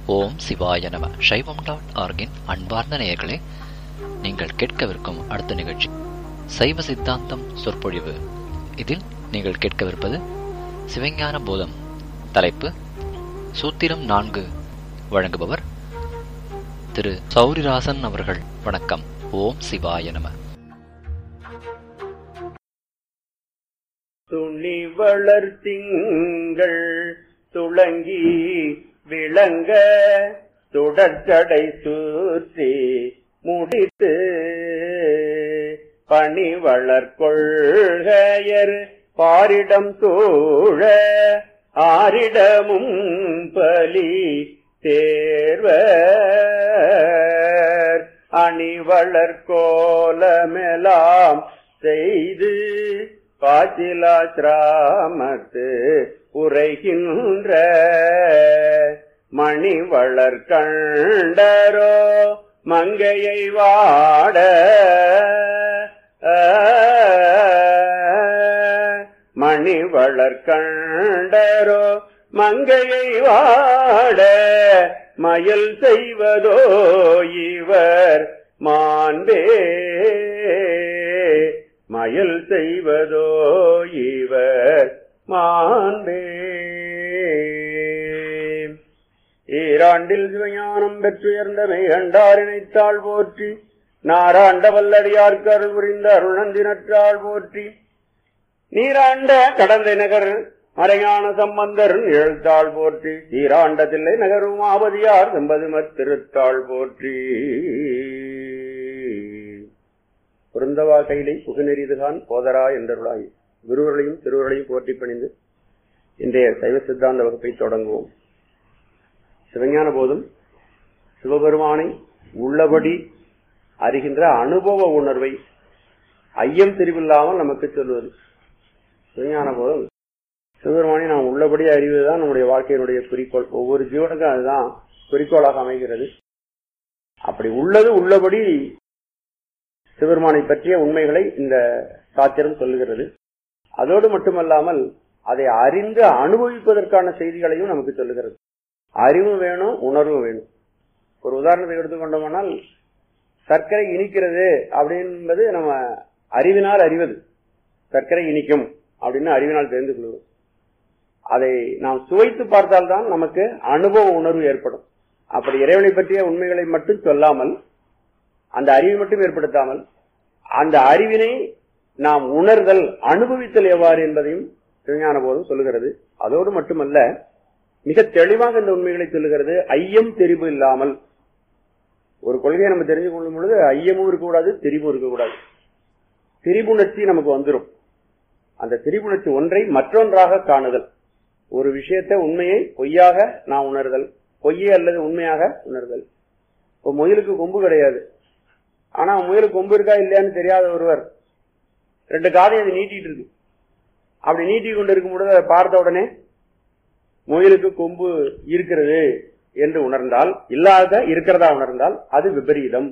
ஓம் சிவாய நம சைவம் டாட் ஆர்கின் அன்பார்ந்த நேயர்களே நீங்கள் கேட்கவிருக்கும் அடுத்த நிகழ்ச்சி சைவ சித்தாந்தம் சொற்பொழிவு இதில் நீங்கள் கேட்கவிருப்பது சிவஞான போதம் தலைப்பு சூத்திரம் நான்கு வழங்குபவர் திரு சௌரிராசன் அவர்கள் வணக்கம் ஓம் சிவாய நம துணி வளர்த்திங்கள் துளங்கி விளங்க தொடர்ச்சடை சுற்றி முடித்து பணி வளர்கொள்கையர் பாரிடம் சூழ ஆரிடமும் பலி தேர்வர் அணி வளர்கோலமெல்லாம் செய்து பாச்சிலாசிராமத்து உரைகின்ற மணி வளர்கண்டரோ மங்கையை வாட மணி வளர்கண்டரோ மங்கையை வாட மயல் செய்வதோ இவர் மாண்பே மயல் செய்வதோ இவர் மாண்பே ஈராண்டில் சிவஞானம் பெற்றுயர்ந்தமை கண்டார் இணைத்தாள் போற்றி நாராண்ட வல்லடியார்க்கு அருள் புரிந்த அருணந்தினற்றாள் போற்றி நீராண்ட கடந்தை நகர் மறையான சம்பந்தர் எழுத்தாள் போற்றி சீராண்ட தில்லை நகரும் ஆவதியார் செம்பதுமத் திருத்தாள் போற்றி பொருந்தவா கைலை புகுநெறிதுகான் போதரா என்றருளாய் குருவர்களையும் திருவர்களையும் போற்றி பணிந்து இன்றைய சைவ சித்தாந்த வகுப்பை தொடங்குவோம் சிவஞான போதும் சிவபெருமானை உள்ளபடி அறிகின்ற அனுபவ உணர்வை ஐயம் தெரிவில்லாமல் நமக்கு சொல்வது சிவஞான போதும் சிவபெருமானை நாம் உள்ளபடி அறிவதுதான் நம்முடைய வாழ்க்கையினுடைய குறிக்கோள் ஒவ்வொரு ஜீவனுக்கும் அதுதான் குறிக்கோளாக அமைகிறது அப்படி உள்ளது உள்ளபடி சிவபெருமானை பற்றிய உண்மைகளை இந்த சாத்திரம் சொல்லுகிறது அதோடு மட்டுமல்லாமல் அதை அறிந்து அனுபவிப்பதற்கான செய்திகளையும் நமக்கு சொல்லுகிறது அறிவும் வேணும் உணர்வும் வேணும் ஒரு உதாரணத்தை எடுத்துக்கொண்டோம்னால் சர்க்கரை இனிக்கிறது அப்படின்பது நம்ம அறிவினால் அறிவது சர்க்கரை இனிக்கும் அப்படின்னு அறிவினால் தெரிந்து கொள்வோம் அதை நாம் சுவைத்து பார்த்தால்தான் நமக்கு அனுபவ உணர்வு ஏற்படும் அப்படி இறைவனை பற்றிய உண்மைகளை மட்டும் சொல்லாமல் அந்த அறிவை மட்டும் ஏற்படுத்தாமல் அந்த அறிவினை நாம் உணர்தல் அனுபவித்தல் எவ்வாறு என்பதையும் சிவஞான போதும் சொல்லுகிறது அதோடு மட்டுமல்ல மிக தெளிவாக இந்த உண்மைகளை சொல்லுகிறது ஐயம் தெரிவு இல்லாமல் ஒரு கொள்கையை நம்ம தெரிஞ்சு கொள்ளும் பொழுது ஐயமும் இருக்கக்கூடாது தெரிவும் இருக்கக்கூடாது திரிபுணர்ச்சி நமக்கு வந்துடும் அந்த திரிபுணர்ச்சி ஒன்றை மற்றொன்றாக காணுதல் ஒரு விஷயத்தை உண்மையை பொய்யாக நான் உணர்தல் பொய்யை அல்லது உண்மையாக உணர்தல் இப்போ முயலுக்கு கொம்பு கிடையாது ஆனா முயலுக்கு கொம்பு இருக்கா இல்லையான்னு தெரியாத ஒருவர் ரெண்டு காதையும் அது நீட்டிட்டு இருக்கு அப்படி நீட்டி கொண்டு இருக்கும் பொழுது அதை பார்த்த உடனே முயலுக்கு கொம்பு இருக்கிறது என்று உணர்ந்தால் இல்லாத இருக்கிறதா உணர்ந்தால் அது விபரீதம்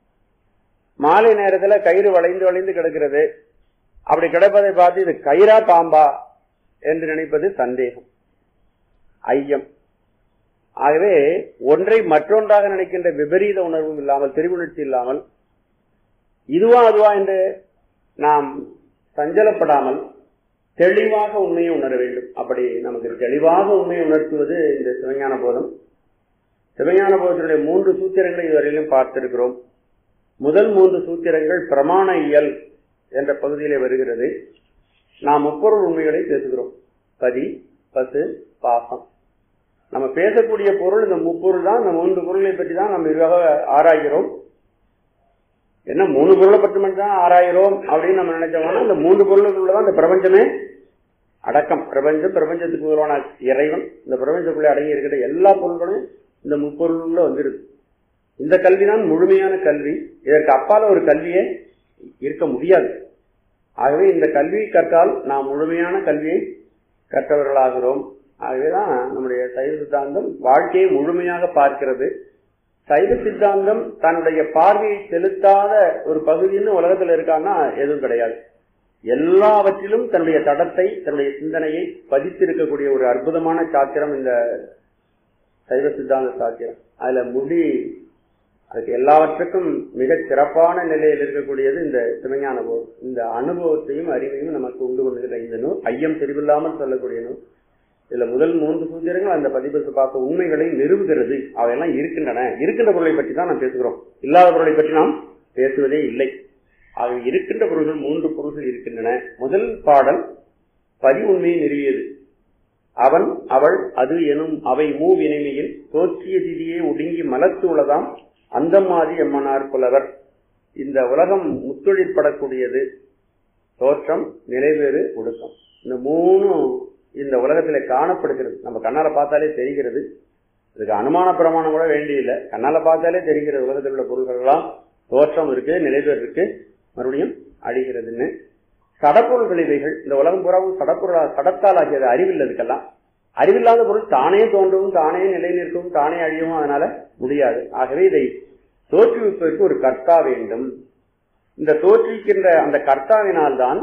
மாலை நேரத்துல கயிறு வளைந்து வளைந்து கிடக்கிறது அப்படி கிடப்பதை பார்த்து இது கயிறா பாம்பா என்று நினைப்பது சந்தேகம் ஐயம் ஆகவே ஒன்றை மற்றொன்றாக நினைக்கின்ற விபரீத உணர்வும் இல்லாமல் திருவுணர்ச்சி இல்லாமல் இதுவா அதுவா என்று நாம் சஞ்சலப்படாமல் தெளிவாக உண்மையை உணர வேண்டும் அப்படி நமக்கு தெளிவாக உண்மையை உணர்த்துவது இந்த சிவஞான போதம் சிவஞான போதத்தினுடைய மூன்று சூத்திரங்களை இதுவரையிலும் பார்த்திருக்கிறோம் முதல் மூன்று சூத்திரங்கள் பிரமாண இயல் என்ற பகுதியிலே வருகிறது நாம் முப்பொருள் உண்மைகளை பேசுகிறோம் பதி பசு பாசம் நம்ம பேசக்கூடிய பொருள் இந்த முப்பொருள் தான் இந்த மூன்று பொருளை பற்றி தான் நம்ம இதுவாக ஆராய்கிறோம் என்ன மூணு பொருளை பற்றி மட்டும் தான் ஆராயிரோம் அப்படின்னு நம்ம நினைச்சோம்னா இந்த மூன்று பொருளுக்குள்ளதான் இந்த பிரபஞ்சமே அடக்கம் பிரபஞ்சம் பிரபஞ்சத்துக்கு உருவான இறைவன் இந்த பிரபஞ்சத்துக்குள்ளே அடங்கி இருக்கிற எல்லா பொருள்களும் இந்த முப்பொருளுக்குள்ள வந்துருது இந்த கல்விதான் முழுமையான கல்வி இதற்கு அப்பால ஒரு கல்வியே இருக்க முடியாது ஆகவே இந்த கல்வியை கற்றால் நாம் முழுமையான கல்வியை கற்றவர்களாகிறோம் ஆகவேதான் நம்முடைய சைவ சித்தாந்தம் வாழ்க்கையை முழுமையாக பார்க்கிறது சைவ சித்தாந்தம் தன்னுடைய பார்வையை செலுத்தாத ஒரு பகுதின்னு உலகத்தில் இருக்கான்னா எதுவும் கிடையாது எல்லாவற்றிலும் தன்னுடைய தடத்தை தன்னுடைய சிந்தனையை பதித்திருக்கக்கூடிய ஒரு அற்புதமான சாத்திரம் இந்த சைவ சித்தாந்த சாத்திரம் அதுல முடி அதுக்கு எல்லாவற்றுக்கும் மிக சிறப்பான நிலையில் இருக்கக்கூடியது இந்த சிவஞான போதம் இந்த அனுபவத்தையும் அறிவையும் நமக்கு உண்டு கொண்டுகிற இந்த நூல் ஐயம் தெரிவில்லாமல் சொல்லக்கூடிய நூல் இதுல முதல் மூன்று சூத்திரங்கள் அந்த பதிப்பு பார்த்த உண்மைகளை நிறுவுகிறது அவையெல்லாம் இருக்கின்றன இருக்கின்ற பொருளை பற்றி தான் நாம் பேசுகிறோம் இல்லாத பொருளை பற்றி நாம் பேசுவதே இல்லை ஆக இருக்கின்ற பொருள்கள் மூன்று பொருள்கள் இருக்கின்றன முதல் பாடல் பதி உண்மையை நிறுவியது அவன் அவள் அது எனும் அவை மூவினைமையில் தோற்றிய திதியே ஒடுங்கி மலத்து உலதாம் அந்தமாதி எம்மனார் புலவர் இந்த உலகம் முத்தொழிற்படக்கூடியது தோற்றம் நிலைவேறு ஒடுக்கம் இந்த மூணும் இந்த உலகத்துல காணப்படுகிறது நம்ம கண்ணால பார்த்தாலே தெரிகிறது இதுக்கு அனுமான பிரமாணம் கூட வேண்டியில்லை கண்ணால பார்த்தாலே தெரிகிறது உலகத்தில் உள்ள பொருள்கள் எல்லாம் தோற்றம் இருக்கு நிலைவேறு இருக்கு மறுபடியும் அழிகிறதுன்னு சடப்பொருள்கள் இவைகள் இந்த உலகம் பூராவும் சடப்பொருளா சடத்தால் ஆகியது அறிவில் இதுக்கெல்லாம் அறிவில்லாத பொருள் தானே தோன்றவும் தானே நிலை நிற்கவும் தானே அழியவும் அதனால முடியாது ஆகவே இதை தோற்றுவிப்பதற்கு ஒரு கர்த்தா வேண்டும் இந்த தோற்றுவிக்கின்ற அந்த கர்த்தாவினால்தான்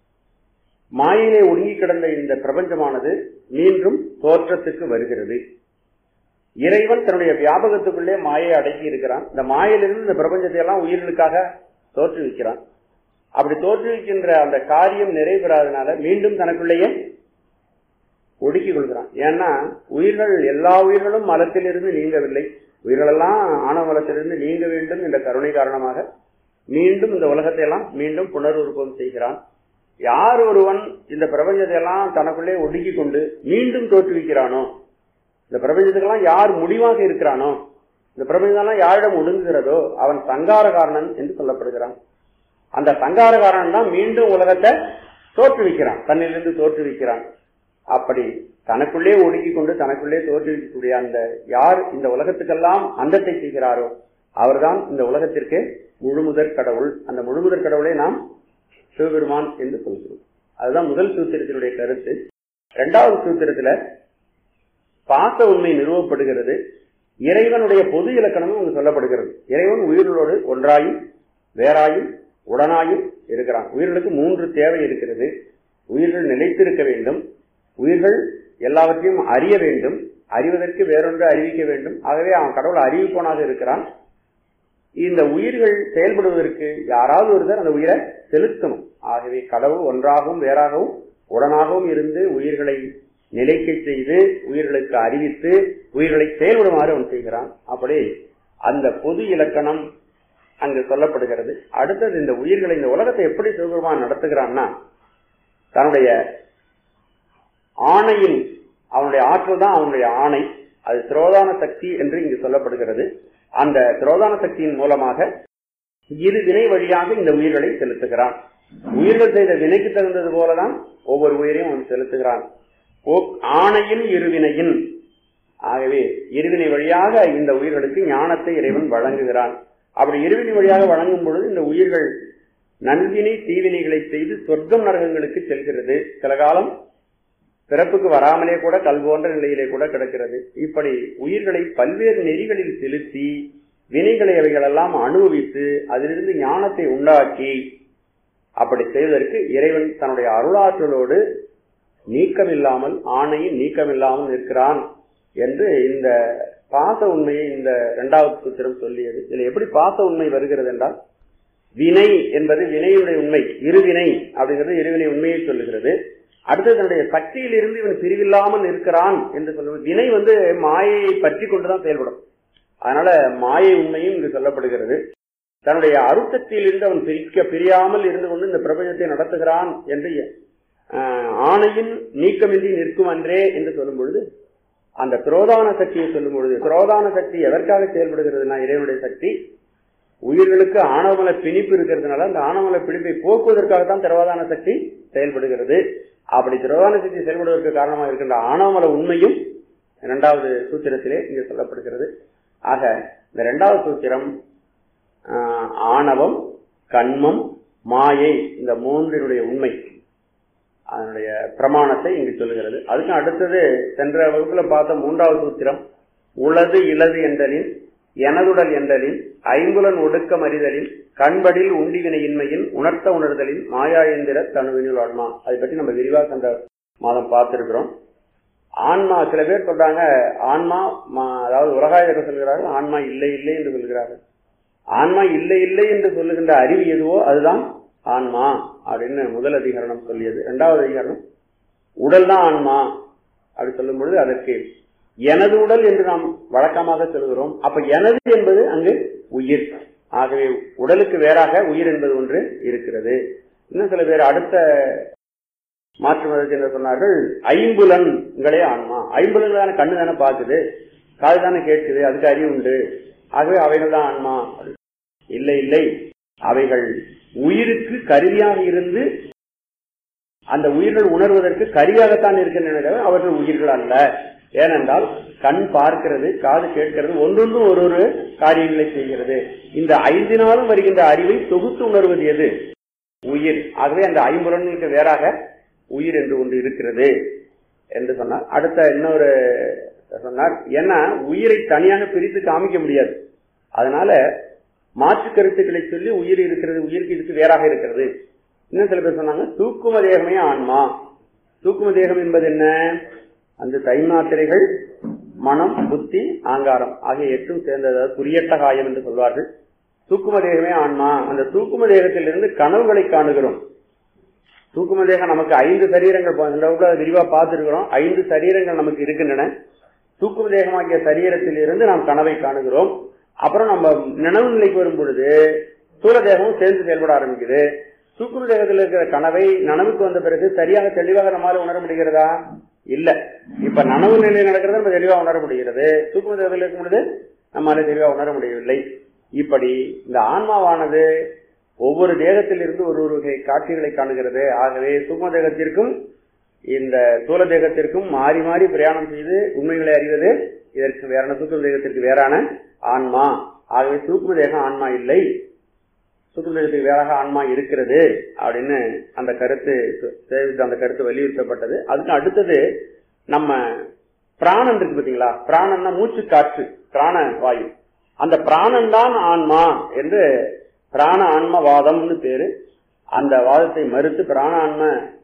மாயிலே ஒடுங்கி கிடந்த இந்த பிரபஞ்சமானது மீண்டும் தோற்றத்துக்கு வருகிறது இறைவன் தன்னுடைய வியாபகத்துக்குள்ளே மாயை அடக்கி இருக்கிறான் இந்த மாயிலிருந்து இந்த பிரபஞ்சத்தை எல்லாம் உயிர்களுக்காக தோற்றுவிக்கிறான் அப்படி தோற்றுவிக்கின்ற அந்த காரியம் நிறைவேறாதனால மீண்டும் தனக்குள்ளேயே ஒடுக்கிக் கொள்கிறான் ஏன்னா உயிர்கள் எல்லா உயிர்களும் மலத்திலிருந்து நீங்கவில்லை உயிர்களெல்லாம் ஆணவ மலத்திலிருந்து நீங்க வேண்டும் என்ற கருணை காரணமாக மீண்டும் இந்த உலகத்தை எல்லாம் மீண்டும் புனருற்பம் செய்கிறான் யார் ஒருவன் இந்த பிரபஞ்சத்தை எல்லாம் தனக்குள்ளே ஒடுக்கி கொண்டு மீண்டும் தோற்றுவிக்கிறானோ இந்த பிரபஞ்சத்துக்கெல்லாம் யார் முடிவாக இருக்கிறானோ இந்த பிரபஞ்சம் யாரிடம் ஒடுங்குகிறதோ அவன் சங்காரகாரணன் என்று சொல்லப்படுகிறான் அந்த சங்காரகாரன் தான் மீண்டும் உலகத்தை தோற்றுவிக்கிறான் தன்னிலிருந்து தோற்றுவிக்கிறான் அப்படி தனக்குள்ளே ஒடுக்கி கொண்டு தனக்குள்ளே தோற்றுவிக்கக்கூடிய அந்த யார் இந்த உலகத்துக்கெல்லாம் அந்தத்தை செய்கிறாரோ அவர்தான் இந்த உலகத்திற்கு முழுமுதற் கடவுள் அந்த முழுமுதற் கடவுளை நாம் சிவபெருமான் என்று சொல்கிறோம் அதுதான் முதல் சூத்திரத்தினுடைய கருத்து இரண்டாவது சூத்திரத்துல பாச உண்மை நிறுவப்படுகிறது இறைவனுடைய பொது இலக்கணமும் அங்கு சொல்லப்படுகிறது இறைவன் உயிர்களோடு ஒன்றாயும் வேறாயும் உடனாயும் இருக்கிறான் உயிர்களுக்கு மூன்று தேவை இருக்கிறது உயிர்கள் நிலைத்திருக்க வேண்டும் உயிர்கள் எல்லாவற்றையும் அறிய வேண்டும் அறிவதற்கு வேறொன்று அறிவிக்க வேண்டும் ஆகவே அவன் கடவுள் அறிவிப்பவனாக இருக்கிறான் இந்த உயிர்கள் செயல்படுவதற்கு யாராவது ஒருத்தர் அந்த உயிரை செலுத்தணும் ஆகவே கடவுள் ஒன்றாகவும் வேறாகவும் உடனாகவும் இருந்து உயிர்களை நிலைக்க செய்து உயிர்களுக்கு அறிவித்து உயிர்களை செயல்படுமாறு அவன் செய்கிறான் அப்படி அந்த பொது இலக்கணம் அங்கு சொல்லப்படுகிறது அடுத்தது இந்த உயிர்களை இந்த உலகத்தை எப்படி சிவபெருமான் நடத்துகிறான்னா தன்னுடைய ஆணையின் அவனுடைய ஆற்றல் தான் அவனுடைய ஆணை அது திரோதான சக்தி என்று இங்கு சொல்லப்படுகிறது அந்த திரோதான சக்தியின் மூலமாக இரு வினை வழியாக இந்த உயிர்களை செலுத்துகிறான் உயிர்கள் செய்த வினைக்கு தகுந்தது போலதான் ஒவ்வொரு உயிரையும் அவன் செலுத்துகிறான் ஆணையின் இருவினையின் ஆகவே இருவினை வழியாக இந்த உயிர்களுக்கு ஞானத்தை இறைவன் வழங்குகிறான் அப்படி இருவினை வழியாக வழங்கும் பொழுது இந்த உயிர்கள் நன்வினை தீவினைகளை செய்து சொர்க்கம் நரகங்களுக்கு செல்கிறது சில காலம் பிறப்புக்கு வராமலே கூட கல் போன்ற நிலையிலே கூட கிடக்கிறது இப்படி உயிர்களை பல்வேறு நெறிகளில் செலுத்தி வினைகளை அவைகளெல்லாம் அனுபவித்து அதிலிருந்து ஞானத்தை உண்டாக்கி அப்படி செய்வதற்கு இறைவன் தன்னுடைய அருளாற்றலோடு நீக்கமில்லாமல் ஆணையும் நீக்கமில்லாமல் நிற்கிறான் என்று இந்த பாச உண்மையை இந்த இரண்டாவது சூத்திரம் சொல்லியது இதுல எப்படி பாச உண்மை வருகிறது என்றால் வினை என்பது வினையுடைய உண்மை இருவினை அப்படிங்கிறது இருவினை உண்மையை சொல்லுகிறது அடுத்து தன்னுடைய சக்தியிலிருந்து இவன் பிரிவில்லாமல் இருக்கிறான் என்று சொல்லுவது வினை வந்து மாயையை பற்றி கொண்டுதான் செயல்படும் அதனால மாயை உண்மையும் இங்கு சொல்லப்படுகிறது தன்னுடைய அருத்தத்திலிருந்து அவன் பிரிக்க பிரியாமல் இருந்து கொண்டு இந்த பிரபஞ்சத்தை நடத்துகிறான் என்று ஆணையின் நீக்கமின்றி நிற்கும் அன்றே என்று சொல்லும் பொழுது அந்த துரோதான சக்தியை சொல்லும் பொழுது துரோதான சக்தி எதற்காக செயல்படுகிறதுனா இறைவனுடைய சக்தி உயிர்களுக்கு ஆணவமல பிணிப்பு இருக்கிறதுனால அந்த ஆணவமல பிணிப்பை போக்குவதற்காகத்தான் திரோதான சக்தி செயல்படுகிறது அப்படி திரோதான சக்தி செயல்படுவதற்கு காரணமாக இருக்கின்ற ஆணவமல உண்மையும் இரண்டாவது சூத்திரத்திலே இங்கே சொல்லப்படுகிறது ஆக இந்த இரண்டாவது சூத்திரம் ஆணவம் கண்மம் மாயை இந்த மூன்றினுடைய உண்மை அதனுடைய பிரமாணத்தை இங்கு சொல்லுகிறது அதுக்கு அடுத்தது சென்ற வகுப்புல பார்த்த மூன்றாவது சூத்திரம் உளது இளது என்றலின் எனதுடல் என்றலின் ஐம்புலன் ஒடுக்கம் அறிதலின் கண்படில் உண்டிவினையின்மையின் உணர்த்த உணர்தலின் மாயா எந்திர தனுவினில் ஆன்மா அதை பற்றி நம்ம விரிவாக சென்ற மாதம் பார்த்திருக்கிறோம் ஆன்மா சில பேர் சொல்றாங்க ஆன்மா ம- அதாவது உலகாயர்கள் சொல்கிறார்கள் ஆன்மா இல்லை இல்லை என்று சொல்கிறார்கள் ஆன்மா இல்லை இல்லை என்று சொல்லுகின்ற அறிவு எதுவோ அதுதான் ஆன்மா அப்படின்னு முதல் அதிகரணம் சொல்லியது இரண்டாவது அதிகரணம் உடல் தான் ஆன்மா அப்படி சொல்லும் பொழுது அதற்கு எனது உடல் என்று நாம் வழக்கமாக சொல்கிறோம் அப்ப எனது என்பது அங்கு உயிர் ஆகவே உடலுக்கு வேறாக உயிர் என்பது ஒன்று இருக்கிறது இன்னும் சில பேர் அடுத்த மாற்று மதத்தினர் சொன்னார்கள் ஐம்புலன்களே ஆன்மா ஐம்புலன்கள் தானே கண்ணு தானே பார்க்குது காது தானே கேட்குது அதுக்கு அறிவு உண்டு ஆகவே அவைகள் தான் ஆன்மா இல்லை இல்லை அவைகள் உயிருக்கு கருவியாக இருந்து அந்த உயிர்கள் உணர்வதற்கு கருவியாகத்தான் இருக்கின்றன தவிர அவர்கள் உயிர்கள் அல்ல ஏனென்றால் கண் பார்க்கிறது காது கேட்கிறது ஒன்றொன்றும் ஒரு ஒரு காரியங்களை செய்கிறது இந்த ஐந்தினாலும் வருகின்ற அறிவை தொகுத்து உணர்வது எது உயிர் ஆகவே அந்த ஐம்புலன்களுக்கு வேறாக உயிர் என்று ஒன்று இருக்கிறது என்று சொன்னார் அடுத்த இன்னொரு சொன்னார் ஏன்னா உயிரை தனியாக பிரித்து காமிக்க முடியாது அதனால மாற்று கருத்துக்களை சொல்லி உயிர் இருக்கிறது உயிருக்கு இதுக்கு வேறாக இருக்கிறது இன்னும் சில பேர் சொன்னாங்க தூக்கும தேகமே ஆன்மா தூக்கும தேகம் என்பது என்ன அந்த தைமாத்திரைகள் மனம் புத்தி ஆங்காரம் ஆகிய எட்டும் சேர்ந்தது அதாவது குறியட்ட காயம் என்று சொல்வார்கள் தூக்கும தேகமே ஆன்மா அந்த தூக்கும தேகத்திலிருந்து கனவுகளை காணுகிறோம் தூக்கும தேகம் நமக்கு ஐந்து சரீரங்கள் போ- இந்த வகுப்புல அதை விரிவா பார்த்திருக்கிறோம் ஐந்து சரீரங்கள் நமக்கு இருக்கின்றன தூக்கும தேகமாகிய சரீரத்தில் இருந்து நாம் கனவை காணுகிறோம் அப்புறம் நம்ம நினைவு நிலைக்கு வரும் பொழுது சூழ தேகமும் சேர்ந்து செயல்பட ஆரம்பிக்குது தூக்கும தேகத்தில் இருக்கிற கனவை நனவுக்கு வந்த பிறகு சரியாக தெளிவாக நம்மால உணர முடிகிறதா இல்ல இப்ப நனவு நிலையில் நடக்கிறத நம்ம தெளிவா உணர முடிகிறது தூக்கும தேகத்தில் இருக்கும் பொழுது நம்மால தெளிவா உணர முடியவில்லை இப்படி இந்த ஆன்மாவானது ஒவ்வொரு தேகத்திலிருந்து ஒரு ஒரு வகை காட்சிகளை காணுகிறது ஆகவே சூக்ம தேகத்திற்கும் இந்த தூல தேகத்திற்கும் மாறி மாறி பிரயாணம் செய்து உண்மைகளை அறிவது இதற்கு வேறான சூக்ம தேகத்திற்கு வேறான ஆன்மா ஆகவே சூக்ம தேகம் ஆன்மா இல்லை சூக்ம தேகத்துக்கு வேறாக ஆன்மா இருக்கிறது அப்படின்னு அந்த கருத்து தேவைக்கு அந்த கருத்து வலியுறுத்தப்பட்டது அதுக்கு அடுத்தது நம்ம பிராணன் இருக்கு பாத்தீங்களா பிராணன்னா மூச்சு காற்று பிராண வாயு அந்த பிராணன் தான் ஆன்மா என்று பிராண ஆன்ம வாதம்னு பேரு அந்த வாதத்தை மறுத்து பிராண ஆன்ம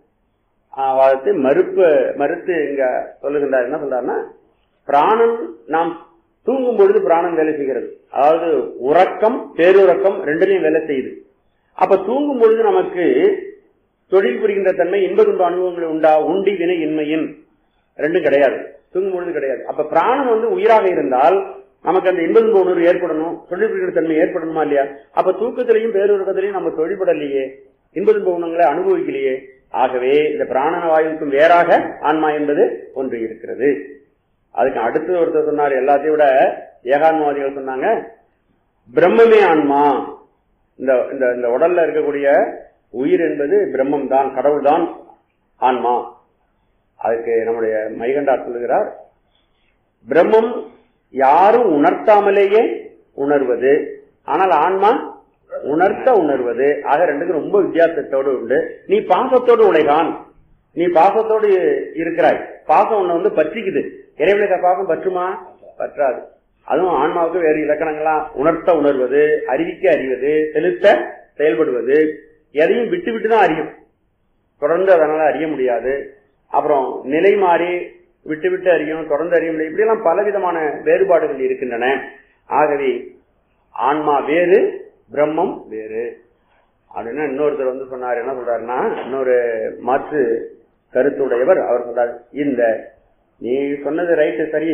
ஆ, வாதத்தை மறுப்பு மறுத்து இங்க சொல்லுகின்றார் என்ன சொல்றாருன்னா பிராணன் நாம் தூங்கும் பொழுது பிராணன் வேலை செய்கிறது அதாவது உறக்கம் பேருறக்கம் ரெண்டுலையும் வேலை செய்யுது அப்ப தூங்கும் பொழுது நமக்கு தொழில் புரிகின்ற தன்மை இன்ப துன்ப அனுபவங்கள் உண்டா உண்டி வினை இன்மையின் ரெண்டும் கிடையாது தூங்கும் பொழுது கிடையாது அப்ப பிராணம் வந்து உயிராக இருந்தால் நமக்கு அந்த இன்ப துன்ப உணர்வு ஏற்படணும் தொழில் புரிகின்ற தன்மை ஏற்படணுமா இல்லையா அப்ப தூக்கத்திலையும் பேருறக்கத்திலையும் நம்ம தொழில்படலையே இன்ப துன்ப உணங்களை அனுபவிக்கலையே ஆகவே இந்த பிராண வாயுவுக்கும் வேறாக ஆன்மா என்பது ஒன்று இருக்கிறது அதுக்கு அடுத்து ஒருத்தர் சொன்னார் எல்லாத்தையும் விட ஏகான்மவாதிகள் சொன்னாங்க பிரம்மமே ஆன்மா இந்த இந்த இந்த உடல்ல இருக்கக்கூடிய உயிர் என்பது பிரம்மம் தான் கடவுள் தான் ஆன்மா அதுக்கு நம்முடைய மைகண்டார் சொல்லுகிறார் பிரம்மம் யாரும் உணர்த்தாமலேயே உணர்வது ஆனால் ஆன்மா உணர்த்த உணர்வது ஆக ரெண்டுக்கும் ரொம்ப வித்தியாசத்தோடு உண்டு நீ பாசத்தோடு உழைகான் நீ பாசத்தோடு இருக்கிறாய் பாசம் உன்னை வந்து பற்றிக்குது இறைவனுக்கு பாசம் பற்றுமா பற்றாது அதுவும் ஆன்மாவுக்கு வேறு இலக்கணங்களா உணர்த்த உணர்வது அறிவிக்க அறிவது செலுத்த செயல்படுவது எதையும் விட்டு விட்டு தான் அறியும் தொடர்ந்து அதனால அறிய முடியாது அப்புறம் நிலை மாறி விட்டு விட்டு அறியும் தொடர்ந்து அறிய முடியும் இப்படியெல்லாம் பலவிதமான வேறுபாடுகள் இருக்கின்றன ஆகவே ஆன்மா வேறு பிரம்மம் வேறு அப்படின்னா இன்னொருத்தர் வந்து சொன்னார் என்ன சொல்றாருன்னா இன்னொரு மாற்று கருத்துடையவர் அவர் சொல்றார் இந்த நீ சொன்னது ரைட்டு சரி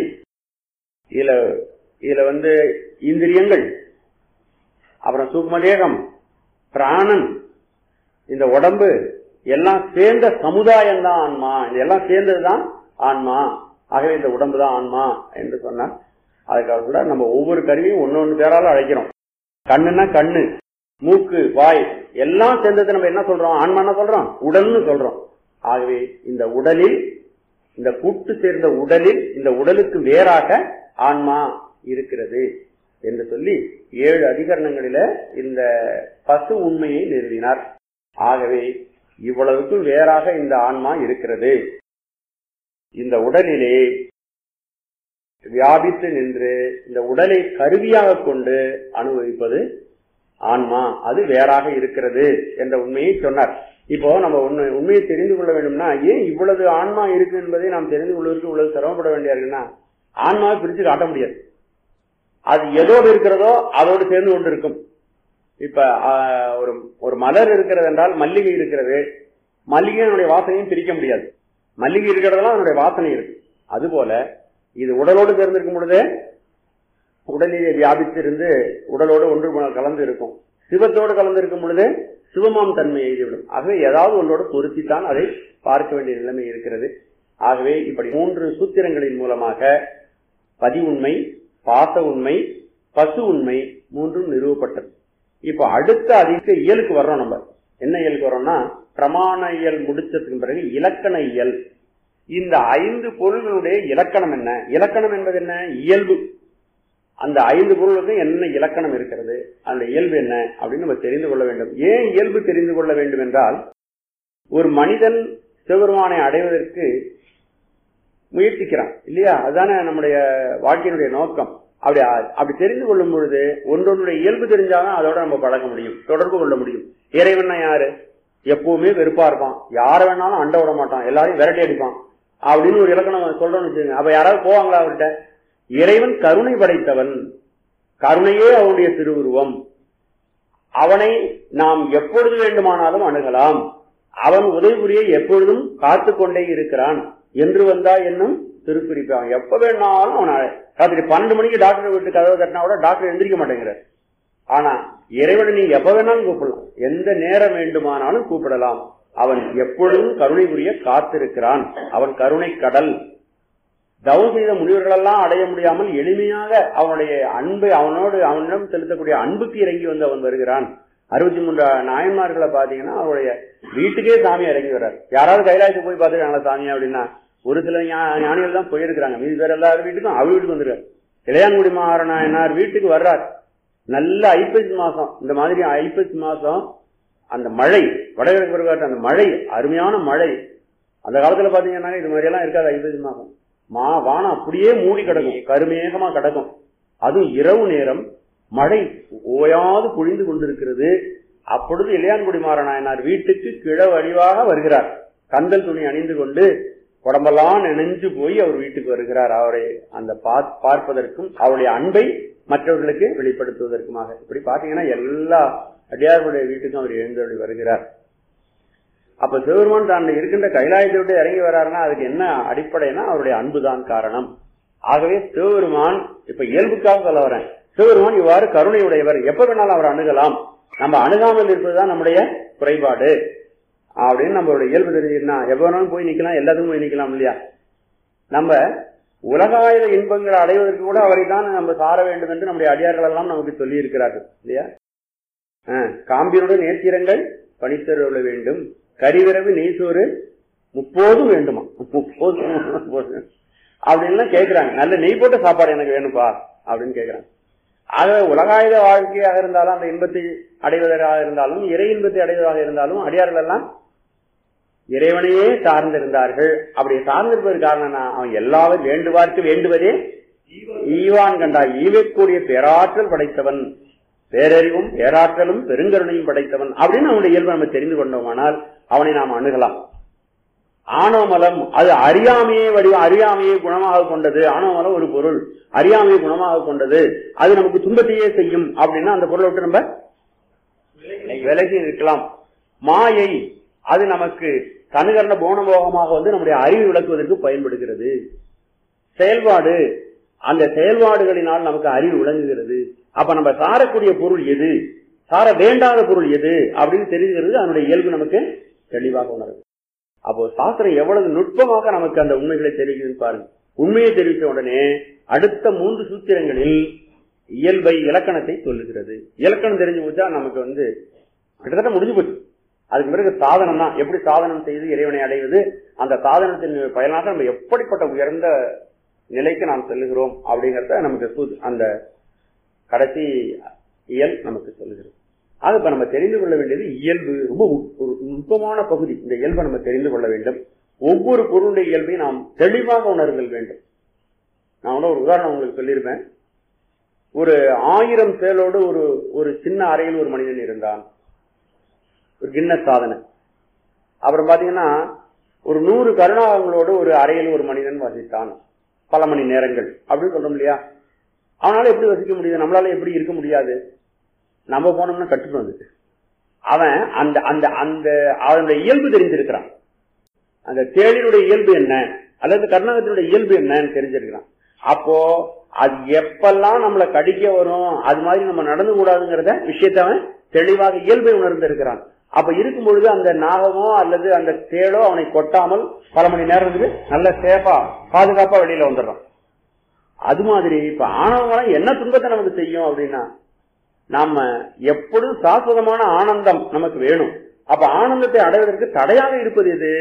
இதுல இதுல வந்து இந்திரியங்கள் அப்புறம் சூக்மதேகம் பிராணன் இந்த உடம்பு எல்லாம் சேர்ந்த சமுதாயம் தான் ஆன்மா இதெல்லாம் சேர்ந்ததுதான் ஆன்மா ஆகவே இந்த உடம்பு தான் ஆன்மா என்று சொன்னார் அதுக்காக கூட நம்ம ஒவ்வொரு கருவியும் ஒன்னொன்னு பேரால அழைக்கிறோம் கண்ணுன்னா கண்ணு மூக்கு வாய் எல்லாம் சேர்ந்தது நம்ம என்ன சொல்றோம் ஆன்மான்னு சொல்றோம் உடல்னு சொல்றோம் ஆகவே இந்த உடலில் இந்த கூட்டு சேர்ந்த உடலில் இந்த உடலுக்கு வேறாக ஆன்மா இருக்கிறது என்று சொல்லி ஏழு அதிகரணங்களில இந்த பசு உண்மையை நிறுவினார் ஆகவே இவ்வளவுக்கும் வேறாக இந்த ஆன்மா இருக்கிறது இந்த உடலிலே வியாபித்து நின்று இந்த உடலை கருவியாக கொண்டு அனுபவிப்பது ஆன்மா அது வேறாக இருக்கிறது என்ற உண்மையை சொன்னார் இப்போ நம்ம உண்மை உண்மையை தெரிந்து கொள்ள வேண்டும்னா ஏன் இவ்வளவு ஆன்மா இருக்கு என்பதை நாம் தெரிந்து கொள்வதற்கு இவ்வளவு சிரமப்பட வேண்டியா இருக்குன்னா ஆன்மாவை பிரிச்சு காட்ட முடியாது அது எதோடு இருக்கிறதோ அதோடு சேர்ந்து கொண்டு இருக்கும் இப்ப ஆஹ், ஒரு ஒரு மலர் இருக்கிறது என்றால் மல்லிகை இருக்கிறது மல்லிகையினுடைய வாசனையும் பிரிக்க முடியாது மல்லிகை இருக்கிறதெல்லாம் அதனுடைய வாசனை இருக்கு அதுபோல இது உடலோடு சேர்ந்திருக்கும் பொழுது உடலிலே வியாபித்திருந்து உடலோடு ஒன்று ம- கலந்து இருக்கும் சிவத்தோடு கலந்து இருக்கும் பொழுது சிவமாம் தன்மை எழுதிவிடும் ஆகவே ஏதாவது ஒன்றோடு பொருத்தித்தான் அதை பார்க்க வேண்டிய நிலைமை இருக்கிறது ஆகவே இப்படி மூன்று சூத்திரங்களின் மூலமாக பதி உண்மை பாச உண்மை பசு உண்மை மூன்றும் நிறுவப்பட்டது இப்போ அடுத்த அதிக இயலுக்கு வர்றோம் நம்ம என்ன இயலுக்கு வர்றோம்னா பிரமாண இயல் முடிச்சதுக்கு பிறகு இலக்கண இயல் இந்த ஐந்து பொருள்களுடைய இலக்கணம் என்ன இலக்கணம் என்பது என்ன இயல்பு அந்த ஐந்து பொருளுக்கு என்ன இலக்கணம் இருக்கிறது அந்த இயல்பு என்ன அப்படின்னு நம்ம தெரிந்து கொள்ள வேண்டும் ஏன் இயல்பு தெரிந்து கொள்ள வேண்டும் என்றால் ஒரு மனிதன் சிவபெருமானை அடைவதற்கு முயற்சிக்கிறான் இல்லையா அதுதானே நம்முடைய வாழ்க்கையினுடைய நோக்கம் அப்படி அப்படி தெரிந்து கொள்ளும் பொழுது ஒன்றொன்னுடைய இயல்பு தெரிஞ்சாதான் அதோட நம்ம பழக முடியும் தொடர்பு கொள்ள முடியும் இறைவன்னா யாரு எப்பவுமே வெறுப்பா இருப்பான் யாரை வேணாலும் அண்ட விட மாட்டான் எல்லாரையும் விரட்டி அடிப்பான் அப்படின்னு ஒரு இலக்கணம் சொல்றோம்னு வச்சுக்கோங்க அப்ப யாராவது போவாங்களா அவர்கிட்ட இறைவன் கருணை படைத்தவன் கருணையே அவனுடைய திருவுருவம் அவனை நாம் எப்பொழுது வேண்டுமானாலும் அணுகலாம் அவன் உதவி புரிய எப்பொழுதும் காத்து கொண்டே இருக்கிறான் என்று வந்தா என்னும் திருக்குறிப்பு அவன் எப்ப வேணாலும் அவன் அழ- ராத்திரி பன்னெண்டு மணிக்கு டாக்டர் வீட்டு கதவை தட்டினா கூட டாக்டர் எந்திரிக்க மாட்டேங்கிறார் ஆனா இறைவனை நீ எப்ப வேணாலும் கூப்பிடலாம் எந்த நேரம் வேண்டுமானாலும் கூப்பிடலாம் அவன் எப்பொழுதும் கருணை புரிய காத்திருக்கிறான் அவன் கருணை கடல் தவம் செய்த முனிவர்களெல்லாம் அடைய முடியாமல் எளிமையாக அவனுடைய அன்பை அவனோடு அவனிடம் செலுத்தக்கூடிய அன்புக்கு இறங்கி வந்து அவன் வருகிறான் அறுபத்தி மூன்று நாயன்மார்களை பாத்தீங்கன்னா அவருடைய வீட்டுக்கே சாமி இறங்கி வர்றார் யாராவது கைலாயத்துக்கு போய் பார்த்துருக்காங்களா சாமி அப்படின்னா ஒரு சில ஞா- ஞானிகள் தான் போயிருக்கிறாங்க மீதி பேர் எல்லாரும் வீட்டுக்கும் அவர் வீட்டுக்கு வந்துருக்காரு இளையான்குடி மாறனாயனார் வீட்டுக்கு வர்றார் நல்ல ஐப்பசி மாசம் இந்த மாதிரி ஐப்பசி மாசம் அந்த மழை வடகிழக்கு பருவகாற்று அந்த மழை அருமையான மழை அந்த காலத்துல பாத்தீங்கன்னா இது மாதிரி எல்லாம் இருக்காது ஐப்பசி மாசம் மா வானம் அப்படியே மூடி கிடக்கும் கருமேகமா கிடக்கும் அதுவும் இரவு நேரம் மழை ஓயாது பொழிந்து கொண்டிருக்கிறது அப்பொழுது இளையான்குடி மாறனாயனார் வீட்டுக்கு கிழ வடிவாக வருகிறார் கந்தல் துணி அணிந்து கொண்டு உடம்பெல்லாம் நினைஞ்சு போய் அவர் வீட்டுக்கு வருகிறார் அவரை அந்த பா- பார்ப்பதற்கும் அவருடைய அன்பை மற்றவர்களுக்கு வெளிப்படுத்துவதற்குமாக இப்படி பாத்தீங்கன்னா எல்லா அடியார்களுடைய வீட்டுக்கும் அவர் எழுந்தருளி வருகிறார் அப்ப சிவபெருமான் தான் இருக்கின்ற கைலாயத்தை விட்டு இறங்கி வர்றாருன்னா அதுக்கு என்ன அடிப்படைனா அவருடைய அன்புதான் காரணம் ஆகவே சிவபெருமான் இப்ப இயல்புக்காக சொல்ல வரேன் சிவபெருமான் இவ்வாறு கருணையுடையவர் எப்ப வேணாலும் அவர் அணுகலாம் நம்ம அணுகாமல் இருப்பதுதான் நம்முடைய குறைபாடு அப்படின்னு நம்மளுடைய இயல்பு தெரிஞ்சுன்னா எப்ப வேணாலும் போய் நிக்கலாம் எல்லாத்துக்கும் போய் நிக்கலாம் இல்லையா நம்ம உலகாயுத இன்பங்களை அடைவதற்கு கூட அவரை தான் நம்ம சார வேண்டும் என்று நம்முடைய அடியார்கள் எல்லாம் நமக்கு சொல்லி இருக்கிறார்கள் இல்லையா ஆஹ், காம்பியனுடன் நேர்த்திரங்கள் பணித்தருள வேண்டும் கரிவிரவு நெய்சோறு முப்போதும் வேண்டுமா முப்போதும் அப்படின்லாம் கேக்குறாங்க நல்ல நெய் போட்ட சாப்பாடு எனக்கு வேணும்பா அப்படின்னு கேக்குறாங்க ஆகவே உலகாயுத வாழ்க்கையாக இருந்தாலும் அந்த இன்பத்தை அடைவதாக இருந்தாலும் இறை இன்பத்தை அடைவதாக இருந்தாலும் அடியார்கள் எல்லாம் இறைவனையே சார்ந்திருந்தார்கள் அப்படி சார்ந்திருப்பதற்கு காரணம்னா அவன் எல்லாரும் வேண்டுவார்க்கு வேண்டுவதே ஈவான் கண்டா ஈவக்கூடிய பேராற்றல் படைத்தவன் பேரறிவும் பேராற்றலும் பெருங்கருணையும் படைத்தவன் அப்படின்னு அவனுடைய இயல்பை நம்ம தெரிந்து கொண்டோமானால் அவனை நாம் அணுகலாம் ஆணவமலம் அது அறியாமையே வடிவ அறியாமையை குணமாக கொண்டது ஆணவமலம் ஒரு பொருள் அறியாமையை குணமாக கொண்டது அது நமக்கு துன்பத்தையே செய்யும் அப்படின்னா அந்த பொருளை விட்டு நம்ம விலகி இருக்கலாம் மாயை அது நமக்கு கனுகரண போனபோகமாக வந்து நம்முடைய அறிவு விளக்குவதற்கு பயன்படுகிறது செயல்பாடு அந்த செயல்பாடுகளினால் நமக்கு அறிவு விளங்குகிறது அப்ப நம்ம சாரக்கூடிய பொருள் எது சார வேண்டாத பொருள் எது அப்படின்னு தெரிஞ்சுக்கிறது அதனுடைய இயல்பு நமக்கு தெளிவாக உணருது அப்போ சாஸ்திரம் எவ்வளவு நுட்பமாக நமக்கு அந்த உண்மைகளை தெரிவிக்குதுன்னு பாருங்க உண்மையை தெரிவித்த உடனே அடுத்த மூன்று சூத்திரங்களில் இயல்பை இலக்கணத்தை சொல்லுகிறது இலக்கணம் தெரிஞ்சு போச்சா நமக்கு வந்து கிட்டத்தட்ட முடிஞ்சு போச்சு அதுக்கு பிறகு சாதனம் தான் எப்படி சாதனம் செய்து இறைவனை அடைவது அந்த சாதனத்தின் பயனாக நம்ம எப்படிப்பட்ட உயர்ந்த நிலைக்கு நாம் செல்லுகிறோம் அப்படிங்கறத நமக்கு சூ- அந்த கடைசி இயல் நமக்கு சொல்லுகிறது அது இப்ப நம்ம தெரிந்து கொள்ள வேண்டியது இயல்பு ரொம்ப உ- ஒரு நுட்பமான பகுதி இந்த இயல்பை நம்ம தெரிந்து கொள்ள வேண்டும் ஒவ்வொரு பொருளுடைய இயல்பையும் நாம் தெளிவாக உணர்தல் வேண்டும் நான் கூட ஒரு உதாரணம் உங்களுக்கு சொல்லியிருப்பேன் ஒரு ஆயிரம் பேரோடு ஒரு ஒரு சின்ன அறையில் ஒரு மனிதன் இருந்தான் ஒரு கிண்ண சாதனை அப்புறம் பாத்தீங்கன்னா ஒரு நூறு கருணாகங்களோடு ஒரு அறையில் ஒரு மனிதன் வசித்தான் பல மணி நேரங்கள் அப்படின்னு சொல்றோம் இல்லையா அவனால எப்படி வசிக்க முடியுது நம்மளால எப்படி இருக்க முடியாது நம்ம போனோம்னா கட்டுட்டு வந்து அவன் அந்த அந்த அந்த அவனுடைய இயல்பு தெரிஞ்சிருக்கிறான் அந்த தேளினுடைய இயல்பு என்ன அல்லது கர்நாடகத்தினுடைய இயல்பு என்னன்னு தெரிஞ்சிருக்கிறான் அப்போ அது எப்பெல்லாம் நம்மளை கடிக்க வரும் அது மாதிரி நம்ம நடந்து கூடாதுங்கிறத விஷயத்த அவன் தெளிவாக இயல்பை உணர்ந்திருக்கிறான் அப்ப இருக்கும் பொழுது அந்த நாகமோ அல்லது அந்த தேளோ அவனை கொட்டாமல் பல மணி நேரம் இருந்து நல்ல சேஃபா பாதுகாப்பா வெளியில வந்துடுறான் அது மாதிரி இப்ப ஆணவம் என்ன துன்பத்தை நமக்கு செய்யும் அப்படின்னா நாம எப்பொழுதும் சாஸ்வதமான ஆனந்தம் நமக்கு வேணும் அப்ப ஆனந்தத்தை அடைவதற்கு தடையாக இருப்பது எது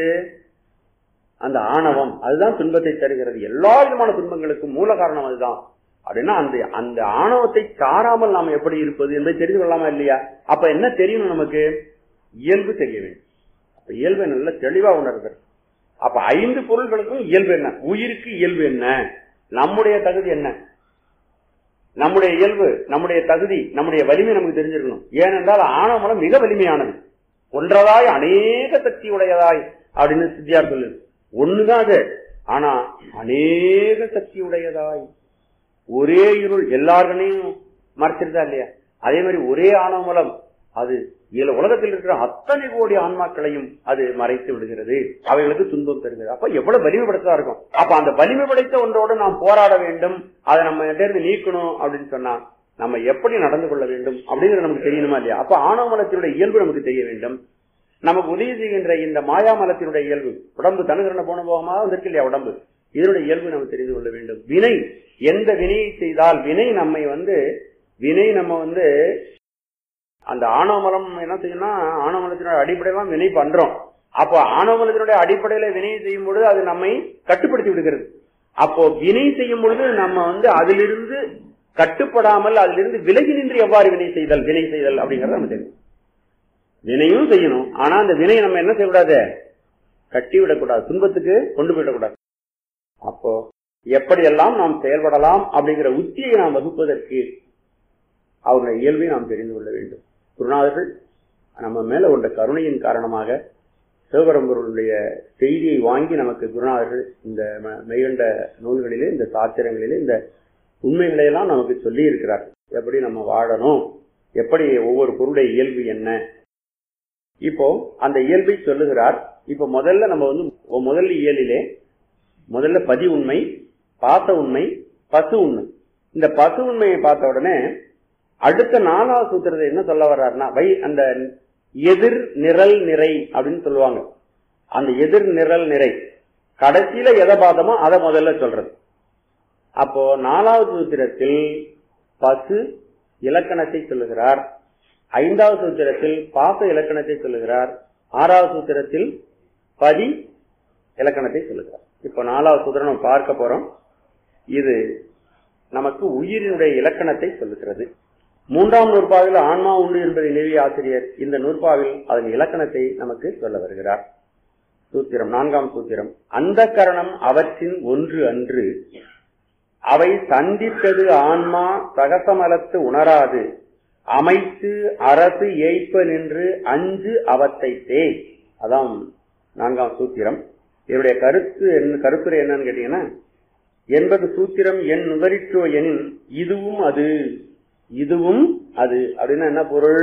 அந்த ஆணவம் அதுதான் துன்பத்தை தருகிறது எல்லா விதமான துன்பங்களுக்கும் மூல காரணம் அதுதான் அப்படின்னா அந்த அந்த ஆணவத்தை சாராமல் நாம் எப்படி இருப்பது என்பதை தெரிந்து கொள்ளாமா இல்லையா அப்ப என்ன தெரியணும் நமக்கு இயல்பு தெரிய வேண்டும் அப்ப இயல்பை நல்ல தெளிவா உணர்கிறது அப்ப ஐந்து பொருள்களுக்கும் இயல்பு என்ன உயிருக்கு இயல்பு என்ன நம்முடைய தகுதி என்ன நம்முடைய இயல்பு நம்முடைய தகுதி நம்முடைய வலிமை நமக்கு தெரிஞ்சிருக்கணும் ஏனென்றால் ஆணவமலம் மிக வலிமையானது ஒன்றதாய் அநேக சக்தி உடையதாய் அப்படின்னு சித்தியார் சொல்லுது ஒண்ணுதான் அது ஆனா அநேக சக்தி உடையதாய் ஒரே இருள் எல்லார்களையும் மறைச்சிருதா இல்லையா அதே மாதிரி ஒரே ஆணவமலம் அது இதுல உலகத்தில் இருக்கிற அத்தனை கோடி ஆன்மாக்களையும் அது மறைத்து விடுகிறது அவைகளுக்கு துன்பம் தருகிறது அப்ப எவ்வளவு வலிமை படைத்ததா இருக்கும் அப்ப அந்த வலிமை படைத்த ஒன்றோடு நாம் போராட வேண்டும் அதை நம்ம இருந்து நீக்கணும் அப்படின்னு சொன்னா நம்ம எப்படி நடந்து கொள்ள வேண்டும் அப்படிங்கிறது நமக்கு தெரியணுமா இல்லையா அப்ப ஆணவமலத்தினுடைய இயல்பு நமக்கு தெரிய வேண்டும் நமக்கு உதவி செய்கின்ற இந்த மாயாமலத்தினுடைய இயல்பு உடம்பு தனுகரண போன போகமாக வந்திருக்கு இல்லையா உடம்பு இதனுடைய இயல்பு நம்ம தெரிந்து கொள்ள வேண்டும் வினை எந்த வினையை செய்தால் வினை நம்மை வந்து வினை நம்ம வந்து அந்த ஆணவமலம் என்ன செய்யணும்னா ஆணவமலத்தினுடைய அடிப்படையெல்லாம் வினை பண்றோம் அப்போ ஆணவமலத்தினுடைய அடிப்படையில வினை செய்யும் பொழுது அது நம்மை கட்டுப்படுத்தி விடுகிறது அப்போ வினை செய்யும் பொழுது நம்ம வந்து அதிலிருந்து கட்டுப்படாமல் அதிலிருந்து விலகி நின்று எவ்வாறு வினை செய்தல் வினை செய்தல் அப்படிங்கறத நம்ம தெரியும் வினையும் செய்யணும் ஆனா அந்த வினையை நம்ம என்ன செய்யக்கூடாது கட்டி விடக்கூடாது துன்பத்துக்கு கொண்டு போயிடக்கூடாது அப்போ எப்படியெல்லாம் நாம் செயல்படலாம் அப்படிங்கிற உத்தியை நாம் வகுப்பதற்கு அவருடைய இயல்பை நாம் தெரிந்து கொள்ள வேண்டும் குருநாதர்கள் நம்ம மேல உள்ள கருணையின் காரணமாக சிவபரம்பொருளுடைய செய்தியை வாங்கி நமக்கு குருநாதர்கள் இந்த மெய்கண்ட நூல்களிலே இந்த சாத்திரங்களிலே இந்த உண்மைகளை எல்லாம் நமக்கு சொல்லி இருக்கிறார் எப்படி நம்ம வாழணும் எப்படி ஒவ்வொரு பொருளுடைய இயல்பு என்ன இப்போ அந்த இயல்பை சொல்லுகிறார் இப்ப முதல்ல நம்ம வந்து முதல் இயலிலே முதல்ல பதி உண்மை பாச உண்மை பசு உண்மை இந்த பசு உண்மையை பார்த்த உடனே அடுத்த நாலாவது சூத்திரத்தை என்ன சொல்ல வர்றாருன்னா வை அந்த எதிர் நிரல் நிறை அப்படின்னு சொல்லுவாங்க அந்த எதிர் நிரல் நிறை கடைசியில எதை பார்த்தோமோ அதை முதல்ல சொல்றது அப்போ நாலாவது சூத்திரத்தில் பசு இலக்கணத்தை சொல்லுகிறார் ஐந்தாவது சூத்திரத்தில் பாச இலக்கணத்தை சொல்லுகிறார் ஆறாவது சூத்திரத்தில் பதி இலக்கணத்தை சொல்லுகிறார் இப்போ நாலாவது சூத்திரம் நம்ம பார்க்க போறோம் இது நமக்கு உயிரினுடைய இலக்கணத்தை சொல்லுகிறது மூன்றாம் நூற்பாவில் ஆன்மா உண்டு என்பதை நிறுவிய ஆசிரியர் இந்த நூற்பாவில் அதன் இலக்கணத்தை நமக்கு சொல்ல வருகிறார் சூத்திரம் நான்காம் சூத்திரம் அந்த கரணம் அவற்றின் ஒன்று அன்று அவை சந்தித்தது ஆன்மா சகசமலத்து உணராது அமைத்து அரசு ஏய்ப்ப நின்று அஞ்சு அவத்தைத்தே அதான் நான்காம் சூத்திரம் இதனுடைய கருத்து என்ன கருத்துரை என்னன்னு கேட்டீங்கன்னா என்பது சூத்திரம் என் நுகரிற்றோ எனின் இதுவும் அது இதுவும் அது அப்படின்னா என்ன பொருள்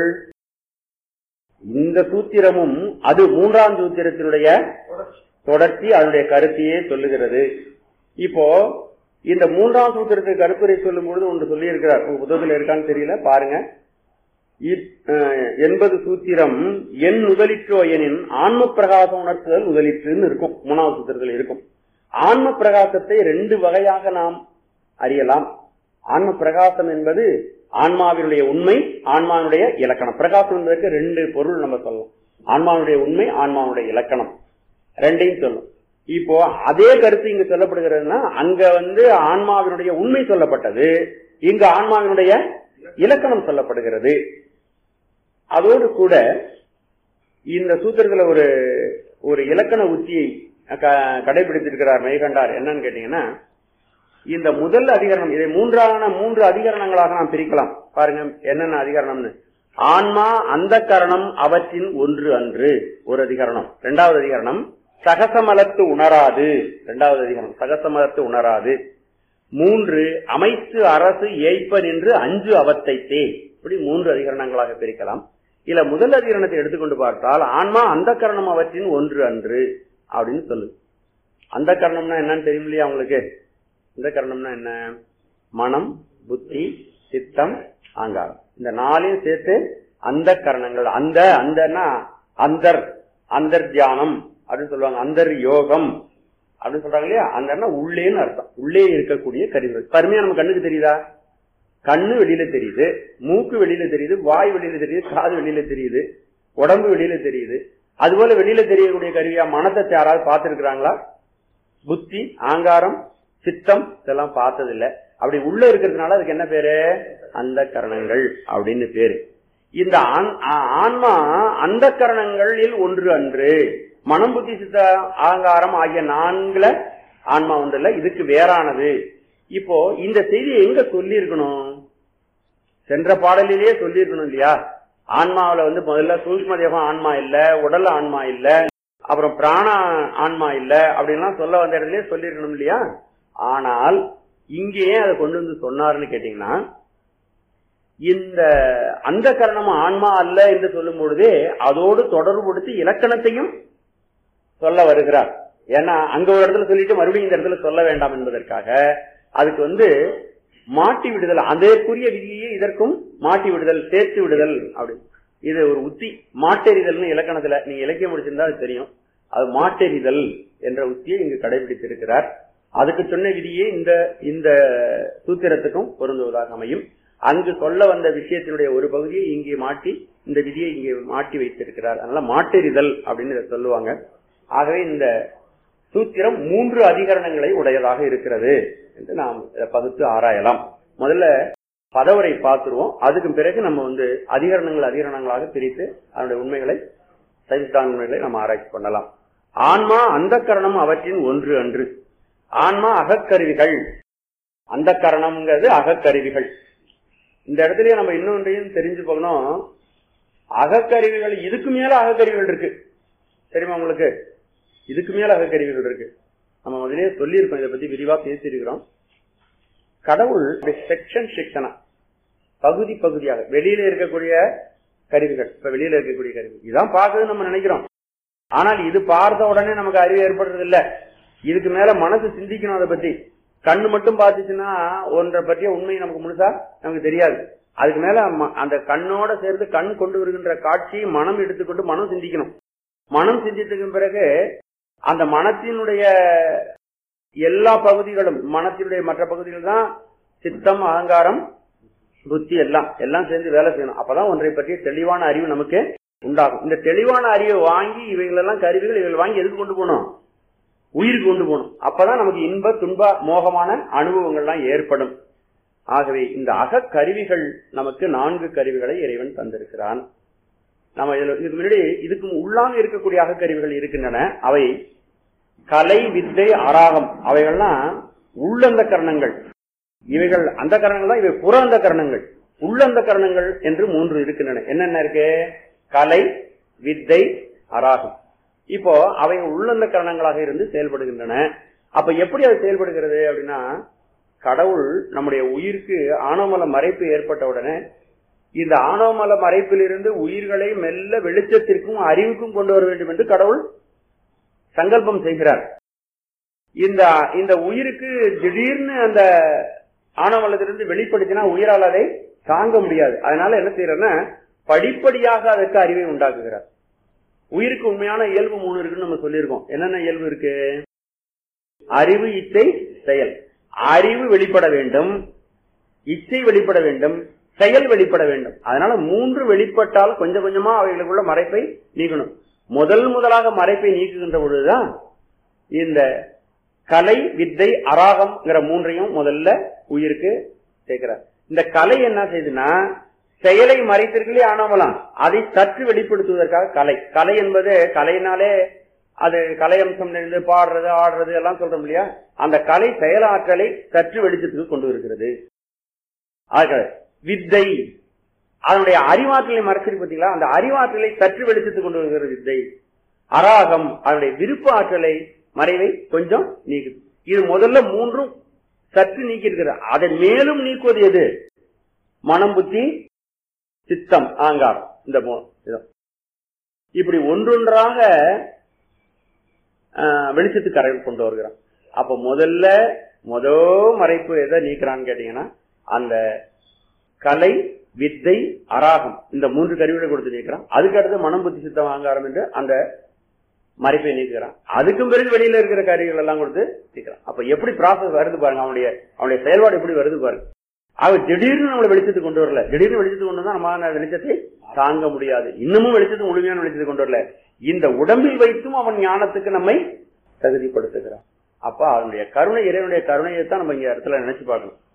இந்த சூத்திரமும் அது மூன்றாம் சூத்திரத்தினுடைய தொடர்ச்சி அதனுடைய கருத்தையே சொல்லுகிறது இப்போ இந்த மூன்றாம் சூத்திரத்துக்கு கருத்துரை சொல்லும் பொழுது ஒன்று சொல்லி இருக்கிறார் உங்க புத்தகத்தில் இருக்கான்னு தெரியல பாருங்க என்பது சூத்திரம் என் முதலிற்றோ எனின் ஆன்ம பிரகாசம் உணர்த்துதல் முதலிற்றுன்னு இருக்கும் மூணாவது சூத்திரத்தில் இருக்கும் ஆன்ம பிரகாசத்தை ரெண்டு வகையாக நாம் அறியலாம் ஆன்ம பிரகாசம் என்பது ஆன்மாவினுடைய உண்மை ஆன்மாவினுடைய இலக்கணம் பிரகாசம் என்பதற்கு ரெண்டு பொருள் நம்ம சொல்லலாம் ஆன்மாவுடைய உண்மை ஆன்மாவுடைய இலக்கணம் ரெண்டையும் சொல்லும் இப்போ அதே கருத்து இங்க சொல்லப்படுகிறதுனா அங்க வந்து ஆன்மாவினுடைய உண்மை சொல்லப்பட்டது இங்க ஆன்மாவினுடைய இலக்கணம் சொல்லப்படுகிறது அதோடு கூட இந்த சூத்திரத்துல ஒரு ஒரு இலக்கண உத்தியை கடைபிடித்திருக்கிறார் மெய்கண்டார் என்னன்னு கேட்டீங்கன்னா இந்த முதல் அதிகரணம் இதை மூன்றான மூன்று அதிகரணங்களாக நாம் பிரிக்கலாம் பாருங்க என்னென்ன அதிகரணம்னு ஆன்மா அந்த கரணம் அவற்றின் ஒன்று அன்று ஒரு அதிகரணம் இரண்டாவது அதிகரணம் சகசமலத்து உணராது இரண்டாவது அதிகரணம் சகசமலத்து உணராது மூன்று அமைத்து அரசு ஏய்ப்ப நின்று அஞ்சு அவத்தைத்தே இப்படி மூன்று அதிகரணங்களாக பிரிக்கலாம் இல்ல முதல் அதிகரணத்தை எடுத்துக்கொண்டு பார்த்தால் ஆன்மா அந்த கரணம் அவற்றின் ஒன்று அன்று அப்படின்னு சொல்லு அந்த கரணம்னா என்னன்னு தெரியும் இல்லையா உங்களுக்கு இந்த கரணம்னா என்ன மனம் புத்தி சித்தம் ஆங்காரம் இந்த நாளையும் சேர்த்து அந்த கரணங்கள் அந்த அந்தன்னா அந்தர் அந்தர் தியானம் அப்படின்னு சொல்லுவாங்க அந்தர் யோகம் அப்படின்னு சொல்றாங்க இல்லையா அந்தன்னா உள்ளேன்னு அர்த்தம் உள்ளே இருக்கக்கூடிய கருவிகள் பருமையா நம்ம கண்ணுக்கு தெரியுதா கண்ணு வெளியில தெரியுது மூக்கு வெளியில தெரியுது வாய் வெளியில தெரியுது காது வெளியில தெரியுது உடம்பு வெளியில தெரியுது அதுபோல வெளியில தெரியக்கூடிய கருவியா மனத்தை யாராவது பார்த்திருக்கிறாங்களா புத்தி ஆங்காரம் சித்தம் இதெல்லாம் பார்த்தது இல்ல அப்படி உள்ள இருக்கிறதுனால அதுக்கு என்ன பேரு அந்த கரணங்கள் அப்படின்னு பேரு இந்த ஆண்- ஆ- ஆன்மா அந்த கரணங்களில் ஒன்று அன்று மனம் புத்தி சித்த ஆங்காரம் ஆகிய நான்குல ஆன்மா ஒன்றுல இதுக்கு வேறானது இப்போ இந்த செய்தியை எங்க சொல்லி இருக்கணும் சென்ற பாடலிலேயே சொல்லி இருக்கணும் இல்லையா ஆன்மாவுல வந்து முதல்ல சூக்ம தேகம் ஆன்மா இல்ல உடல் ஆன்மா இல்ல அப்புறம் பிராண ஆன்மா இல்ல அப்படின்லாம் சொல்ல வந்த இடத்துலயே சொல்லிருக்கணும் இல்லையா ஆனால் இங்கேயே அதை கொண்டு வந்து சொன்னாருன்னு கேட்டீங்கன்னா இந்த அந்த கரணம் ஆன்மா அல்ல என்று சொல்லும் பொழுதே அதோடு தொடர்புபடுத்தி இலக்கணத்தையும் சொல்ல வருகிறார் ஏன்னா அங்க ஒரு இடத்துல சொல்லிட்டு மறுபடியும் இந்த இடத்துல சொல்ல வேண்டாம் என்பதற்காக அதுக்கு வந்து மாட்டி விடுதல் அதற்குரிய விதியே இதற்கும் மாட்டி விடுதல் சேர்த்து விடுதல் அப்படி இது ஒரு உத்தி மாட்டெறிதல்னு இலக்கணத்துல நீங்க இலக்கியம் முடிச்சிருந்தா அது தெரியும் அது மாட்டெறிதல் என்ற உத்தியை இங்கு கடைபிடித்திருக்கிறார் அதுக்கு சொன்ன விதியே இந்த இந்த சூத்திரத்துக்கும் பொருந்துவதாக அமையும் அங்கு சொல்ல வந்த விஷயத்தினுடைய ஒரு பகுதியை இங்கே மாட்டி இந்த விதியை இங்கே மாட்டி வைத்திருக்கிறார் அதனால மாட்டெறிதல் அப்படின்னு இதை சொல்லுவாங்க ஆகவே இந்த சூத்திரம் மூன்று அதிகரணங்களை உடையதாக இருக்கிறது என்று நாம் இதை பகுத்து ஆராயலாம் முதல்ல பதவரை பார்த்துருவோம் அதுக்கு பிறகு நம்ம வந்து அதிகரணங்கள் அதிகரணங்களாக பிரித்து அதனுடைய உண்மைகளை சைன்ஸ்டான் உண்மைகளை நம்ம ஆராய்ச்சி பண்ணலாம் ஆன்மா அந்த கரணம் அவற்றின் ஒன்று அன்று ஆன்மா அகக்கருவிகள் அந்த கரணம்ங்கிறது அகக்கருவிகள் இந்த இடத்துலயே நம்ம இன்னொன்றையும் தெரிஞ்சு போகணும் அகக்கருவிகள் இதுக்கு மேல அகக்கருவிகள் இருக்கு தெரியுமா உங்களுக்கு இதுக்கு மேல அகக்கருவிகள் இருக்கு நம்ம முதலே சொல்லியிருக்கோம் இதை பத்தி விரிவா பேசியிருக்கிறோம் கடவுள் செக்ஷன் செக்ஷனா பகுதி பகுதியாக வெளியில இருக்கக்கூடிய கருவிகள் இப்ப வெளியில இருக்கக்கூடிய கருவி இதான் பார்க்குதுன்னு நம்ம நினைக்கிறோம் ஆனால் இது பார்த்த உடனே நமக்கு அறிவு ஏற்படுறது இல்ல இதுக்கு மேல மனசு சிந்திக்கணும் அதை பத்தி கண்ணு மட்டும் பார்த்துச்சுன்னா ஒன்றை பற்றிய உண்மை நமக்கு முழுசா நமக்கு தெரியாது அதுக்கு மேல ம- அந்த கண்ணோட சேர்ந்து கண் கொண்டு வருகின்ற காட்சி மனம் எடுத்துக்கொண்டு மனம் சிந்திக்கணும் மனம் சிந்தித்ததுக்கு பிறகு அந்த மனத்தினுடைய எல்லா பகுதிகளும் மனத்தினுடைய மற்ற பகுதிகள் தான் சித்தம் அகங்காரம் புத்தி எல்லாம் எல்லாம் சேர்ந்து வேலை செய்யணும் அப்பதான் ஒன்றை பற்றிய தெளிவான அறிவு நமக்கு உண்டாகும் இந்த தெளிவான அறிவை வாங்கி இவைகளெல்லாம் கருவிகள் இவைகள் வாங்கி எதுக்கு கொண்டு போகணும் உயிருக்கு கொண்டு போகணும் அப்பதான் நமக்கு இன்ப துன்ப மோகமான அனுபவங்கள்லாம் ஏற்படும் ஆகவே இந்த அகக்கருவிகள் நமக்கு நான்கு கருவிகளை இறைவன் தந்திருக்கிறான் நம்ம இதுல இதுக்கு முன்னாடி இதுக்கு உள்ளாக இருக்கக்கூடிய அகக்கருவிகள் இருக்கின்றன அவை கலை வித்தை அராகம் அவைகள்லாம் உள்ளந்த கரணங்கள் இவைகள் அந்த கரணங்கள் தான் இவை புற அந்த கரணங்கள் உள்ளந்த கரணங்கள் என்று மூன்று இருக்கின்றன என்னென்ன இருக்கு கலை வித்தை அராகம் இப்போ அவை உள்ளந்த கரணங்களாக இருந்து செயல்படுகின்றன அப்ப எப்படி அது செயல்படுகிறது அப்படின்னா கடவுள் நம்முடைய உயிருக்கு ஆணவமல மறைப்பு ஏற்பட்ட உடனே இந்த ஆணவமல மறைப்பிலிருந்து உயிர்களை மெல்ல வெளிச்சத்திற்கும் அறிவுக்கும் கொண்டு வர வேண்டும் என்று கடவுள் சங்கல்பம் செய்கிறார் இந்த இந்த உயிருக்கு திடீர்னு அந்த ஆணவமலத்திலிருந்து வெளிப்படுத்தினா உயிரால் அதை தாங்க முடியாது அதனால என்ன செய்யறன்னா படிப்படியாக அதற்கு அறிவை உண்டாக்குகிறார் உயிருக்கு உண்மையான இயல்பு மூணு இருக்குன்னு நம்ம சொல்லியிருக்கோம் என்னென்ன இயல்பு இருக்கு அறிவு இச்சை செயல் அறிவு வெளிப்பட வேண்டும் இச்சை வெளிப்பட வேண்டும் செயல் வெளிப்பட வேண்டும் அதனால மூன்று வெளிப்பட்டால் கொஞ்சம் கொஞ்சமா அவைகளுக்குள்ள மறைப்பை நீக்கணும் முதல் முதலாக மறைப்பை நீக்குகின்ற பொழுதுதான் இந்த கலை வித்தை அராகம்ங்கிற மூன்றையும் முதல்ல உயிருக்கு சேர்க்கிறார் இந்த கலை என்ன செய்யுதுன்னா செயலை மறைத்திருக்கலே ஆனாமலாம் அதை சற்று வெளிப்படுத்துவதற்காக கலை கலை என்பது கலையினாலே அது கலை அம்சம் நிறைந்து பாடுறது ஆடுறது எல்லாம் சொல்றோம் இல்லையா அந்த கலை செயலாற்றலை சற்று வெளிச்சத்துக்கு கொண்டு வருகிறது ஆக வித்தை அதனுடைய அறிவாற்றலை மறைச்சிருக்கு பார்த்தீங்களா அந்த அறிவாற்றலை சற்று வெளிச்சத்துக்கு கொண்டு வருகிற வித்தை அராகம் அதனுடைய விருப்ப ஆற்றலை மறைவை கொஞ்சம் நீக்குது இது முதல்ல மூன்றும் சற்று நீக்கி இருக்கிற அதை மேலும் நீக்குவது எது மனம் புத்தி சித்தம் ஆங்காரம் இந்த மூ- இது. இப்படி ஒன்றொன்றாக ஆஹ், வெளிச்சத்துக்கு கரை கொண்டு வருகிறான் அப்ப முதல்ல முத மறைப்பு எதை நீக்கிறான்னு கேட்டீங்கன்னா அந்த கலை வித்தை அராகம் இந்த மூன்று கருவிகளை கொடுத்து நீக்கிறான் அதுக்கு அடுத்து மனம் புத்தி சித்தம் ஆங்காரம் என்று அந்த மறைப்பை நீக்குறான் அதுக்கும் பிறகு வெளியில இருக்கிற கருவிகள் எல்லாம் கொடுத்து நீக்கிறான் அப்ப எப்படி ப்ராசஸ் வருது பாருங்க அவனுடைய அவனுடைய செயல்பாடு எப்படி வருது பாருங்க அவன் திடீர்னு நம்மளை வெளிச்சத்துக்கு கொண்டு வரல திடீர்னு வெளிச்சத்துக்கு கொண்டு வந்தா நம்ம அந்த வெளிச்சத்தை தாங்க முடியாது இன்னமும் வெளிச்சத்துக்கு முழுமையான வெளிச்சத்தை கொண்டு வரல இந்த உடம்பில் வைத்தும் அவன் ஞானத்துக்கு நம்மை தகுதிப்படுத்துகிறான் அப்ப அவனுடைய கருணை இறைவனுடைய கருணையை தான் நம்ம இங்க இடத்துல நினைச்சு பார்க்கணும்